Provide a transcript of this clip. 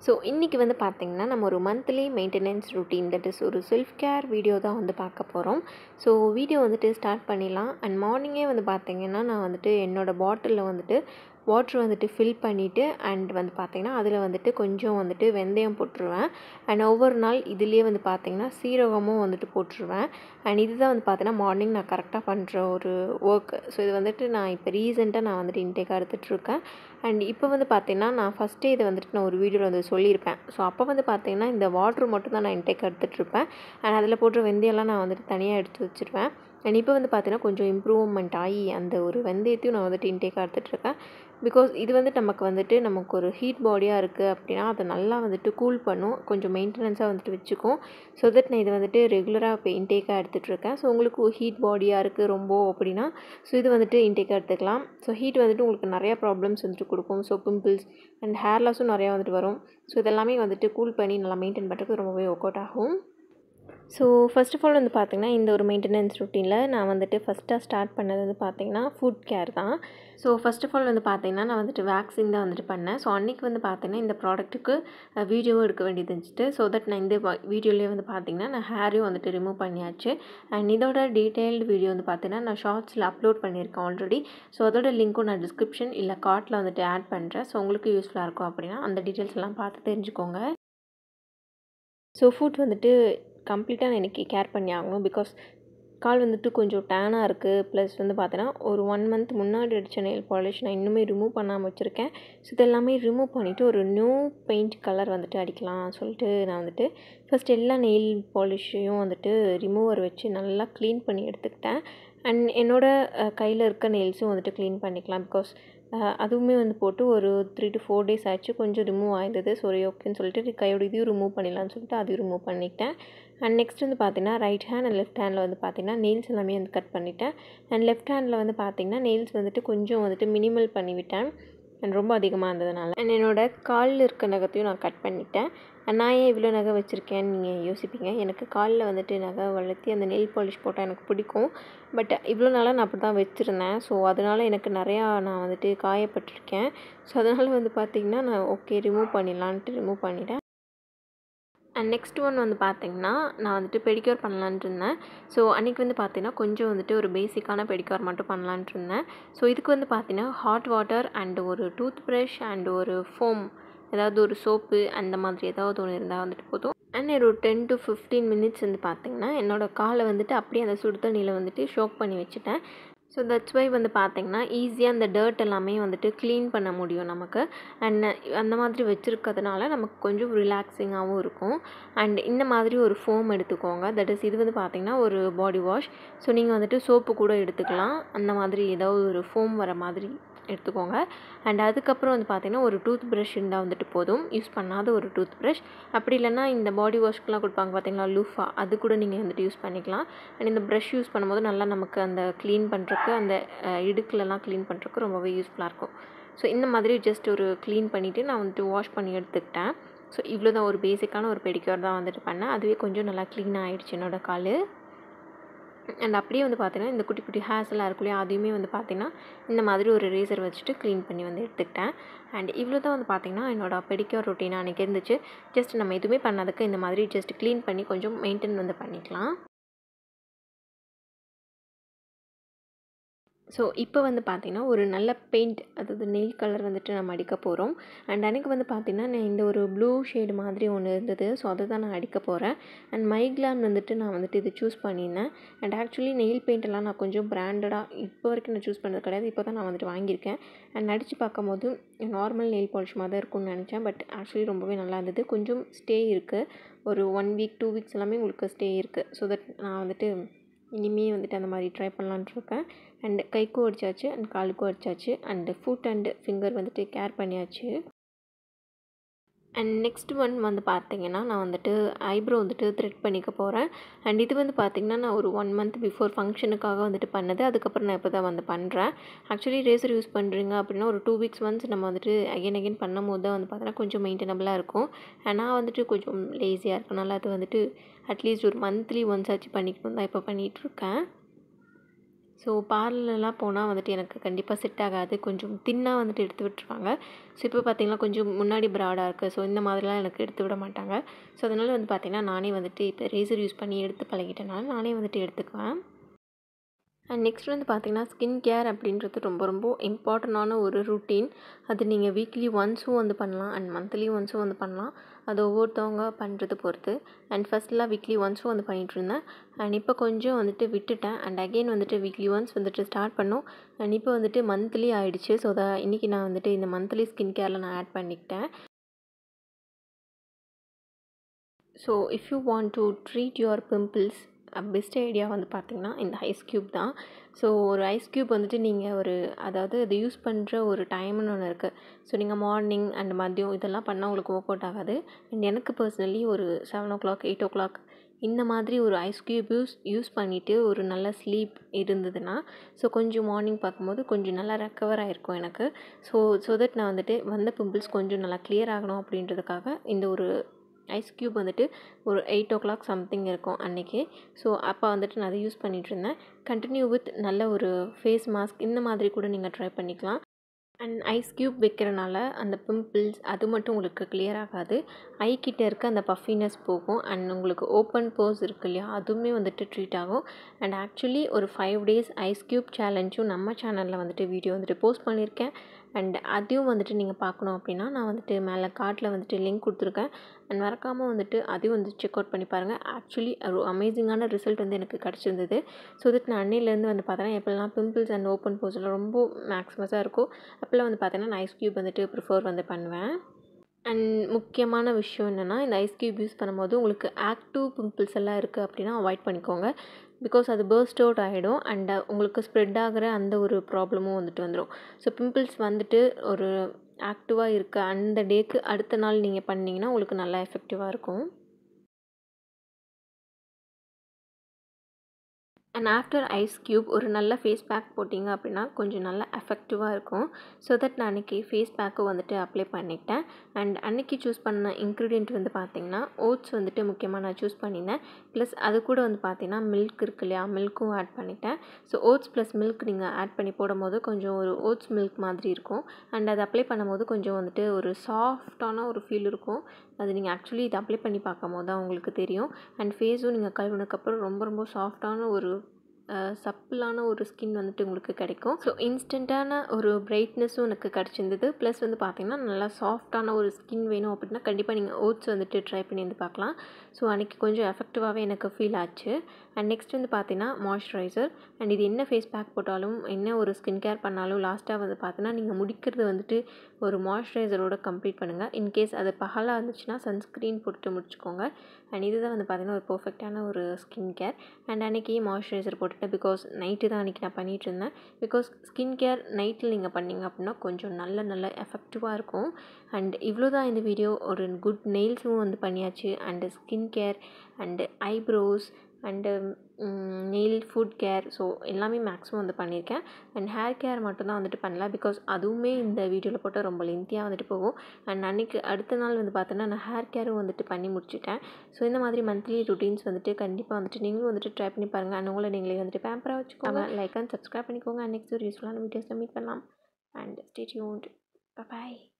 so இன்றைக்கி வந்து பார்த்திங்கன்னா நம்ம ஒரு monthly maintenance routine that is ஒரு செல்ஃப் கேர் வீடியோ தான் வந்து பார்க்க போகிறோம் ஸோ வீடியோ வந்துட்டு ஸ்டார்ட் பண்ணிடலாம் அண்ட் மார்னிங்கே வந்து பார்த்திங்கன்னா நான் வந்துட்டு என்னோடய பாட்டிலில் வந்துட்டு வாட்ரு வந்துட்டு ஃபில் பண்ணிவிட்டு அண்ட் வந்து பார்த்திங்கன்னா அதில் வந்துட்டு கொஞ்சம் வந்துட்டு வெந்தயம் போட்டுருவேன் அண்ட் ஒவ்வொரு நாள் இதுலேயே வந்து பார்த்திங்கன்னா சீரகமும் வந்துட்டு போட்டுருவேன் அண்ட் இதுதான் வந்து பார்த்தீங்கன்னா மார்னிங் நான் கரெக்டாக பண்ணுற ஒரு ஒர்க் ஸோ இது வந்துட்டு நான் இப்போ ரீசெண்டாக நான் வந்துட்டு இன்டேக்காக எடுத்துகிட்ருக்கேன் அண்ட் இப்போ வந்து பார்த்திங்கன்னா நான் ஃபஸ்ட்டே இதை வந்துட்டு நான் ஒரு வீடியோவில் வந்து சொல்லியிருப்பேன் ஸோ அப்போ வந்து பார்த்திங்கன்னா இந்த வாட்ரு மட்டும் தான் நான் இன்டேக் எடுத்துகிட்ருப்பேன் அண்ட் அதில் போடுற வெந்தயம்லாம் நான் வந்துட்டு தனியாக எடுத்து வச்சுருவேன் அண்ட் இப்போ வந்து பார்த்தீங்கன்னா கொஞ்சம் இம்ப்ரூவ்மெண்ட் ஆகி அந்த ஒரு வெந்தயத்தையும் நான் வந்துட்டு இன்டேக்காக எடுத்துகிட்ருக்கேன் பிகாஸ் இது வந்து நமக்கு வந்துட்டு நமக்கு ஒரு ஹீட் பாடியாக இருக்குது அப்படின்னா அதை நல்லா வந்துட்டு கூல் பண்ணும் கொஞ்சம் மெயின்டெனன்ஸாக வந்துட்டு வச்சுக்கும் ஸோ தட் நான் இதை வந்துட்டு ரெகுலராக இப்போ இன்டேக்காக எடுத்துகிட்ருக்கேன் ஸோ உங்களுக்கு ஹீட் பாடியாக இருக்குது ரொம்ப அப்படின்னா ஸோ இது வந்துட்டு இன்டேக்காக எடுத்துக்கலாம் ஸோ ஹீட் வந்துட்டு உங்களுக்கு நிறையா ப்ராப்ளம்ஸ் வந்துட்டு கொடுக்கும் ஸோ பிம்பிள்ஸ் அண்ட் ஹேர் லாஸும் நிறையா வந்துட்டு வரும் ஸோ இதெல்லாமே வந்துட்டு கூல் பண்ணி நல்லா மெயின்டைன் பண்ணுறதுக்கு ரொம்பவே ஒர்க் அவுட் ஆகும் ஸோ ஃபஸ்ட் ஆஃப் ஆல் வந்து பார்த்திங்கன்னா இந்த ஒரு மெயின்டெனன்ஸ் ருட்டீனில் நான் வந்துட்டு ஃபஸ்ட்டாக ஸ்டார்ட் பண்ணது வந்து பார்த்திங்கன்னா ஃபுட் கேர் தான் ஸோ ஃபஸ்ட் ஆஃப் ஆல் வந்து பார்த்திங்கன்னா நான் வந்துட்டு வேக்சின் தான் வந்துட்டு பண்ணேன் ஸோ அன்றைக்கி வந்து பார்த்திங்கன்னா இந்த ப்ராடக்ட்டுக்கு வீடியோவும் எடுக்க வேண்டியது இருந்துச்சு ஸோ தட் நான் இந்த வீடியோலேயே வந்து பார்த்திங்கன்னா நான் ஹேரையும் வந்துட்டு ரிமூவ் பண்ணியாச்சு அண்ட் இதோட டீட்டெயில்டு வீடியோ வந்து பார்த்திங்கன்னா நான் ஷார்ட்ஸில் அப்லோட் பண்ணியிருக்கேன் ஆல்ரெடி ஸோ அதோட லிங்க்கும் நான் டிஸ்கிரிப்ஷன் இல்லை கார்ட்டில் வந்துட்டு ஆட் பண்ணுறேன் ஸோ உங்களுக்கு யூஸ்ஃபுல்லாக இருக்கும் அப்படின்னா அந்த டீட்டெயில்ஸ் எல்லாம் பார்த்து தெரிஞ்சுக்கோங்க ஸோ ஃபுட் வந்துட்டு கம்ப்ளீட்டாக நான் இன்றைக்கி கேர் பண்ணி ஆகணும் பிகாஸ் கால் வந்துட்டு கொஞ்சம் டேனாக இருக்குது ப்ளஸ் வந்து பார்த்தீங்கன்னா ஒரு ஒன் மந்த் முன்னாடி அடித்த நெயில் பாலிஷ் நான் இன்னுமே ரிமூவ் பண்ணாமல் வச்சுருக்கேன் ஸோ இதெல்லாமே ரிமூவ் பண்ணிவிட்டு ஒரு நியூ பெயிண்ட் கலர் வந்துட்டு அடிக்கலாம் சொல்லிட்டு நான் வந்துட்டு ஃபஸ்ட் எல்லா நெயில் பாலிஷையும் வந்துட்டு ரிமூவர் வச்சு நல்லா க்ளீன் பண்ணி எடுத்துக்கிட்டேன் அண்ட் என்னோடய கையில் இருக்க நெயில்ஸும் வந்துட்டு க்ளீன் பண்ணிக்கலாம் பிகாஸ் அதுவுமே வந்து போட்டு ஒரு த்ரீ டு ஃபோர் டேஸ் ஆச்சு கொஞ்சம் ரிமூவ் ஆயிருந்தது சரி ஓகேன்னு சொல்லிட்டு கையோட இதையும் ரிமூவ் பண்ணிடலான்னு சொல்லிட்டு அதையும் ரிமூவ் பண்ணிக்கிட்டேன் அண்ட் நெக்ஸ்ட் வந்து பார்த்தீங்கன்னா ரைட் ஹேண்ட் அண்ட் லெஃப்ட் ஹேண்டில் வந்து பார்த்தீங்கன்னா நெயில்ஸ் எல்லாமே வந்து கட் பண்ணிட்டேன் அண்ட் லெஃப்ட் ஹேண்டில் வந்து பார்த்தீங்கன்னா நெயில்ஸ் வந்துட்டு கொஞ்சம் வந்துட்டு மினிமல் பண்ணிவிட்டேன் அண்ட் ரொம்ப அதிகமாக இருந்ததுனால அண்ட் என்னோடய காலில் இருக்க நகத்தையும் நான் கட் பண்ணிட்டேன் நான் ஏன் இவ்வளோ நகை வச்சுருக்கேன்னு நீங்கள் யோசிப்பீங்க எனக்கு காலில் வந்துட்டு நகை வளர்த்தி அந்த நெயில் பாலிஷ் போட்டால் எனக்கு பிடிக்கும் பட் இவ்வளோ நாளாக நான் அப்படி தான் வச்சுருந்தேன் ஸோ அதனால் எனக்கு நிறையா நான் வந்துட்டு காயப்பட்டிருக்கேன் ஸோ அதனால் வந்து பார்த்திங்கன்னா நான் ஓகே ரிமூவ் பண்ணிடலான்ட்டு ரிமூவ் பண்ணிட்டேன் அண்ட் நெக்ஸ்ட் ஒன் வந்து பார்த்திங்கன்னா நான் வந்துட்டு பெடிக்யூர் பண்ணலான்ட்டு இருந்தேன் ஸோ அன்றைக்கி வந்து பார்த்திங்கன்னா கொஞ்சம் வந்துட்டு ஒரு பேசிக்கான பெடிக்யூர் மட்டும் பண்ணலான்ட்டு இருந்தேன் ஸோ இதுக்கு வந்து பார்த்திங்கன்னா ஹாட் வாட்டர் அண்ட் ஒரு டூத் ப்ரஷ் அண்ட் ஒரு ஃபோம் ஏதாவது ஒரு சோப்பு அந்த மாதிரி ஏதாவது ஒன்று இருந்தால் வந்துட்டு போதும் அண்ட் ஒரு டென் டு ஃபிஃப்டீன் மினிட்ஸ் வந்து பார்த்திங்கன்னா என்னோடய காலை வந்துட்டு அப்படியே அந்த சுடு தண்ணியில் வந்துட்டு ஷோக் பண்ணி வச்சுட்டேன் ஸோ தட்ஸ் வை வந்து பார்த்திங்கன்னா ஈஸியாக அந்த டர்ட் எல்லாமே வந்துட்டு க்ளீன் பண்ண முடியும் நமக்கு அண்ட் அந்த மாதிரி வச்சுருக்கிறதுனால நமக்கு கொஞ்சம் ரிலாக்ஸிங்காகவும் இருக்கும் அண்ட் இந்த மாதிரி ஒரு ஃபோம் எடுத்துக்கோங்க தட் இஸ் இது வந்து பார்த்திங்கன்னா ஒரு பாடி வாஷ் ஸோ நீங்கள் வந்துட்டு சோப்பு கூட எடுத்துக்கலாம் அந்த மாதிரி ஏதாவது ஒரு ஃபோம் வர மாதிரி எடுத்துக்கோங்க அண்ட் அதுக்கப்புறம் வந்து பார்த்திங்கன்னா ஒரு டூத் ப்ரஷ் இருந்தால் வந்துட்டு போதும் யூஸ் பண்ணாத ஒரு டூத் ப்ரஷ் அப்படி இல்லைன்னா இந்த பாடி வாஷ்க்கெலாம் கொடுப்பாங்க பார்த்தீங்களா லூஃபா அது கூட நீங்கள் வந்துட்டு யூஸ் பண்ணிக்கலாம் அண்ட் இந்த ப்ரஷ் யூஸ் பண்ணும்போது நல்லா நமக்கு அந்த க்ளீன் பண்ணுறக்கு அந்த இடுக்குலலாம் க்ளீன் பண்ணுறக்கு ரொம்பவே யூஸ்ஃபுல்லாக இருக்கும் ஸோ இந்த மாதிரி ஜஸ்ட் ஒரு க்ளீன் பண்ணிவிட்டு நான் வந்துட்டு வாஷ் பண்ணி எடுத்துக்கிட்டேன் ஸோ இவ்வளோ தான் ஒரு பேசிக்கான ஒரு பெடிக்யூர் தான் வந்துட்டு பண்ணேன் அதுவே கொஞ்சம் நல்லா க்ளீன் ஆகிடுச்சு என்னோடய கால் அண்ட் அப்படியே வந்து பார்த்தீங்கன்னா இந்த குட்டி குட்டி ஹேர்ஸ் எல்லாம் இருக்கும் இல்லையா அதையுமே வந்து பார்த்திங்கன்னா இந்த மாதிரி ஒரு ரேசர் வச்சுட்டு க்ளீன் பண்ணி வந்து எடுத்துக்கிட்டேன் அண்ட் இவ்வளோ தான் வந்து பார்த்திங்கன்னா என்னோட பெடிக்யூர் ரொட்டீனாக அன்றைக்கி இருந்துச்சு ஜஸ்ட் நம்ம எதுவுமே பண்ணதுக்கு இந்த மாதிரி ஜஸ்ட் க்ளீன் பண்ணி கொஞ்சம் மெயின்டைன் வந்து பண்ணிக்கலாம் ஸோ இப்போ வந்து பார்த்திங்கன்னா ஒரு நல்ல பெயிண்ட் அதாவது நெயில் கலர் வந்துட்டு நம்ம அடிக்க போகிறோம் அண்ட் அன்றைக்கி வந்து பார்த்திங்கன்னா நான் இந்த ஒரு ப்ளூ ஷேடு மாதிரி ஒன்று இருந்தது ஸோ அதை தான் நான் அடிக்க போகிறேன் அண்ட் மைக்லான் வந்துட்டு நான் வந்துட்டு இது சூஸ் பண்ணியிருந்தேன் அண்ட் ஆக்சுவலி நெயில் பெயிண்டெல்லாம் நான் கொஞ்சம் பிராண்டடாக இப்போ வரைக்கும் நான் சூஸ் பண்ணது கிடையாது இப்போ தான் நான் வந்துட்டு வாங்கியிருக்கேன் அண்ட் அடித்து பார்க்கும்போது நார்மல் நெயில் பாலிஷ் மாதிரி தான் இருக்கும்னு நினச்சேன் பட் ஆக்சுவலி ரொம்பவே நல்லா இருந்தது கொஞ்சம் ஸ்டே இருக்குது ஒரு ஒன் வீக் டூ வீக்ஸ் எல்லாமே உங்களுக்கு ஸ்டே இருக்குது ஸோ தட் நான் வந்துட்டு இனிமே வந்துட்டு அந்த மாதிரி ட்ரை பண்ணலான்ட்டு இருக்கேன் அண்ட் கைக்கும் அடித்தாச்சு அண்ட் காலுக்கும் அடித்தாச்சு அண்டு ஃபுட் அண்டு ஃபிங்கர் வந்துட்டு கேர் பண்ணியாச்சு அண்ட் நெக்ஸ்ட் ஒன் வந்து பார்த்திங்கன்னா நான் வந்துட்டு ஐப்ரோ வந்துட்டு த்ரெட் பண்ணிக்க போகிறேன் அண்ட் இது வந்து பார்த்திங்கன்னா நான் ஒரு ஒன் மந்த் பிஃபோர் ஃபங்க்ஷனுக்காக வந்துட்டு பண்ணது அதுக்கப்புறம் நான் இப்போ தான் வந்து பண்ணுறேன் ஆக்சுவலி ரேசர் யூஸ் பண்ணுறீங்க அப்படின்னா ஒரு டூ வீக்ஸ் ஒன்ஸ் நம்ம வந்துட்டு அகைன் அகைன் பண்ணும் போது தான் வந்து பார்த்தோன்னா கொஞ்சம் மெயின்டெனபிளாக இருக்கும் நான் வந்துட்டு கொஞ்சம் லேசியாக இருக்கனால அது வந்துட்டு அட்லீஸ்ட் ஒரு மந்த்லி ஒன்ஸ் ஆச்சு பண்ணிக்கணும் தான் இப்போ பண்ணிகிட்ருக்கேன் ஸோ பார்லர்லாம் போனால் வந்துட்டு எனக்கு கண்டிப்பாக செட் ஆகாது கொஞ்சம் தின்னாக வந்துட்டு எடுத்து விட்டுருவாங்க ஸோ இப்போ பார்த்திங்கன்னா கொஞ்சம் முன்னாடி ப்ராடாக இருக்குது ஸோ இந்த மாதிரிலாம் எனக்கு எடுத்து விட மாட்டாங்க ஸோ அதனால் வந்து பார்த்திங்கன்னா நானே வந்துட்டு இப்போ ரேசர் யூஸ் பண்ணி எடுத்து பழகிட்டனால நானே வந்துட்டு எடுத்துக்குவேன் அண்ட் நெக்ஸ்ட் வந்து பார்த்திங்கன்னா ஸ்கின் கேர் அப்படின்றது ரொம்ப ரொம்ப இம்பார்ட்டண்டான ஒரு ருட்டீன் அது நீங்கள் வீக்லி ஒன்ஸும் வந்து பண்ணலாம் அண்ட் மந்த்லி ஒன்ஸும் வந்து பண்ணலாம் அது ஒவ்வொருத்தவங்க பண்ணுறது பொறுத்து அண்ட் ஃபஸ்ட்லாம் வீக்லி ஒன்ஸும் வந்து பண்ணிகிட்டு இருந்தேன் அண்ட் இப்போ கொஞ்சம் வந்துட்டு விட்டுட்டேன் அண்ட் அகெயின் வந்துட்டு வீக்லி ஒன்ஸ் வந்துட்டு ஸ்டார்ட் பண்ணோம் அண்ட் இப்போ வந்துட்டு மந்த்லி ஆகிடுச்சு ஸோ அதை இன்றைக்கி நான் வந்துட்டு இந்த மந்த்லி ஸ்கின் கேரில் நான் ஆட் பண்ணிக்கிட்டேன் so if you want to treat your pimples best idea வந்து பார்த்திங்கன்னா இந்த ஐஸ் க்யூப் தான் ஸோ ஒரு ஐஸ் க்யூப் வந்துட்டு நீங்கள் ஒரு அதாவது அது யூஸ் பண்ணுற ஒரு டைம்னு ஒன்று இருக்குது ஸோ நீங்கள் மார்னிங் அண்ட் மதியம் இதெல்லாம் பண்ணால் உங்களுக்கு ஒர்க் அவுட் ஆகாது அண்ட் எனக்கு பர்சனலி ஒரு seven o'clock eight o'clock இந்த மாதிரி ஒரு ஐஸ் க்யூப் யூஸ் யூஸ் பண்ணிவிட்டு ஒரு நல்ல ஸ்லீப் இருந்ததுன்னா ஸோ கொஞ்சம் மார்னிங் பார்க்கும்போது கொஞ்சம் நல்லா ரெக்கவர் ஆகிருக்கும் எனக்கு ஸோ ஸோ தட் நான் வந்துட்டு வந்த பிம்பிள்ஸ் கொஞ்சம் நல்லா கிளியர் ஆகணும் அப்படின்றதுக்காக இந்த ஒரு ஐஸ் க்யூப் வந்துட்டு ஒரு எயிட் ஓ கிளாக் சம்திங் இருக்கும் அன்றைக்கி ஸோ அப்போ வந்துட்டு நான் அதை யூஸ் பண்ணிகிட்டு இருந்தேன் கண்டினியூ வித் நல்ல ஒரு ஃபேஸ் மாஸ்க் இந்த மாதிரி கூட நீங்கள் ட்ரை பண்ணிக்கலாம் அண்ட் ஐஸ் க்யூப் வைக்கிறனால அந்த பிம்பிள்ஸ் அது மட்டும் உங்களுக்கு கிளியர் ஆகாது ஐ கிட்ட இருக்க அந்த பஃபினஸ் போகும் அண்ட் உங்களுக்கு ஓப்பன் போஸ் இருக்கு இல்லையா அதுவுமே வந்துட்டு ட்ரீட் ஆகும் அண்ட் ஆக்சுவலி ஒரு ஃபைவ் டேஸ் ஐஸ் க்யூப் சேலஞ்சும் நம்ம சேனலில் வந்துட்டு வீடியோ வந்துட்டு போஸ்ட் பண்ணியிருக்கேன் அண்ட் அதையும் வந்துட்டு நீங்கள் பார்க்கணும் அப்படின்னா நான் வந்துட்டு மேலே கார்ட்டில் வந்துட்டு லிங்க் கொடுத்துருக்கேன் அண்ட் மறக்காமல் வந்துட்டு அதையும் வந்து செக் அவுட் பண்ணி பாருங்கள் ஆக்சுவலி ஒரு அமேசிங்கான ரிசல்ட் வந்து எனக்கு கிடச்சிருந்தது ஸோ தட் நான் அன்னையிலேருந்து வந்து பார்த்தோன்னா எப்போல்லாம் பிம்பிள்ஸ் அண்ட் ஓப்பன் போஸில் ரொம்ப மேக்ஸிமஸாக இருக்கும் அப்போல்லாம் வந்து பார்த்தீங்கன்னா நான் ஐஸ் க்யூப் வந்துட்டு ப்ரிஃபர் வந்து பண்ணுவேன் அண்ட் முக்கியமான விஷயம் என்னென்னா இந்த ஐஸ் க்யூப் யூஸ் பண்ணும்போது உங்களுக்கு ஆக்டிவ் பிம்பிள்ஸ் எல்லாம் இருக்குது அப்படின்னா அவாய்ட் பண்ணிக்கோங்க பிகாஸ் அது பர்ஸ்ட் அவுட் ஆகிடும் அண்ட் உங்களுக்கு ஸ்ப்ரெட் ஆகிற அந்த ஒரு ப்ராப்ளமும் வந்துட்டு வந்துடும் ஸோ பிம்பிள்ஸ் வந்துட்டு ஒரு ஆக்டிவாக இருக்க அந்த டேக்கு அடுத்த நாள் நீங்கள் பண்ணிங்கன்னா உங்களுக்கு நல்லா எஃபெக்டிவாக இருக்கும் அண்ட் ஆஃப்டர் ஐஸ் க்யூப் ஒரு நல்ல ஃபேஸ் பேக் போட்டிங்க அப்படின்னா கொஞ்சம் நல்லா எஃபெக்டிவாக இருக்கும் ஸோ தட் நான் அன்றைக்கி ஃபேஸ் பேக்கும் வந்துட்டு அப்ளை பண்ணிட்டேன் அண்ட் அன்றைக்கி சூஸ் பண்ண இன்க்ரீடியன்ட் வந்து பார்த்திங்கன்னா ஓட்ஸ் வந்துட்டு முக்கியமாக நான் சூஸ் பண்ணியிருந்தேன் ப்ளஸ் அது கூட வந்து பார்த்திங்கன்னா மில்க் இருக்கு இல்லையா மில்க்கும் ஆட் பண்ணிட்டேன் ஸோ ஓட்ஸ் ப்ளஸ் மில்க் நீங்கள் ஆட் பண்ணி போடும்போது கொஞ்சம் ஒரு ஓட்ஸ் மில்க் மாதிரி இருக்கும் அண்ட் அதை அப்ளை பண்ணும்போது கொஞ்சம் வந்துட்டு ஒரு சாஃப்டான ஒரு ஃபீல் இருக்கும் அது நீங்கள் ஆக்சுவலி இதை அப்ளை பண்ணி பார்க்கும் போது தான் உங்களுக்கு தெரியும் அண்ட் ஃபேஸும் நீங்கள் கழுவுனதுக்கப்புறம் ரொம்ப ரொம்ப சாஃப்டான ஒரு சப்பிளான ஒரு ஸ்கின் வந்துட்டு உங்களுக்கு கிடைக்கும் ஸோ இன்ஸ்டண்ட்டான ஒரு பிரைட்னஸும் எனக்கு கிடச்சிருந்தது ப்ளஸ் வந்து பார்த்திங்கன்னா நல்லா சாஃப்டான ஒரு ஸ்கின் வேணும் அப்படின்னா கண்டிப்பாக நீங்கள் ஓட்ஸ் வந்துட்டு ட்ரை பண்ணி வந்து பார்க்கலாம் ஸோ அன்றைக்கி கொஞ்சம் எஃபெக்டிவாகவே எனக்கு ஃபீல் ஆச்சு அண்ட் நெக்ஸ்ட் வந்து பார்த்தீங்கன்னா மாய்ஸ்சரைசர் அண்ட் இது என்ன ஃபேஸ் பேக் போட்டாலும் என்ன ஒரு ஸ்கின் கேர் பண்ணாலும் லாஸ்ட்டாக வந்து பார்த்தீங்கன்னா நீங்கள் முடிக்கிறது வந்துட்டு ஒரு மாய்ஸ்சரைசரோட கம்ப்ளீட் பண்ணுங்கள் இன்கேஸ் அது பகலாக இருந்துச்சுன்னா சன்ஸ்க்ரீன் போட்டு முடிச்சுக்கோங்க அண்ட் இதுதான் வந்து பார்த்திங்கன்னா ஒரு பர்ஃபெக்டான ஒரு ஸ்கின் கேர் அண்ட் அன்றைக்கி மாய்ஸ்சரைசர் போட்டுட்டேன் பிகாஸ் நைட்டு தான் அன்றைக்கி நான் பண்ணிகிட்டு இருந்தேன் பிகாஸ் ஸ்கின் கேர் நைட்டில் நீங்கள் பண்ணிங்க அப்படின்னா கொஞ்சம் நல்ல நல்ல எஃபெக்டிவாக இருக்கும் அண்ட் இவ்வளோ தான் இந்த வீடியோ ஒரு குட் நெயில்ஸும் வந்து பண்ணியாச்சு and skin care and eyebrows and nail foot care so எல்லாமே மேக்ஸிமம் வந்து பண்ணியிருக்கேன் அண்ட் ஹேர் கேர் மட்டும்தான் வந்துட்டு பண்ணல பிகாஸ் அதுவுமே இந்த வீடியோவில் போட்டால் ரொம்ப லென்த்தியாக வந்துட்டு போகும் அண்ட் அன்றைக்கி அடுத்த நாள் வந்து பார்த்தோன்னா நான் ஹேர் கேரும் வந்துட்டு பண்ணி முடிச்சிட்டேன் ஸோ இந்த மாதிரி மந்த்லி ருட்டீன்ஸ் வந்துட்டு கண்டிப்பாக வந்துட்டு நீங்களும் வந்துட்டு ட்ரை பண்ணி பாருங்கள் அண்ட் உங்களை நீங்களே வந்துட்டு பேம்பராக வச்சுக்கோங்க லைக் அண்ட் சப்ஸ்கிரைப் பண்ணிக்கோங்க அண்ட் நெக்ஸ்ட் ஒரு யூஸ்ஃபுல்லான வீடியோஸில் மீட் பண்ணலாம் அண்ட் ஸ்டே டியூன்ட் பாய்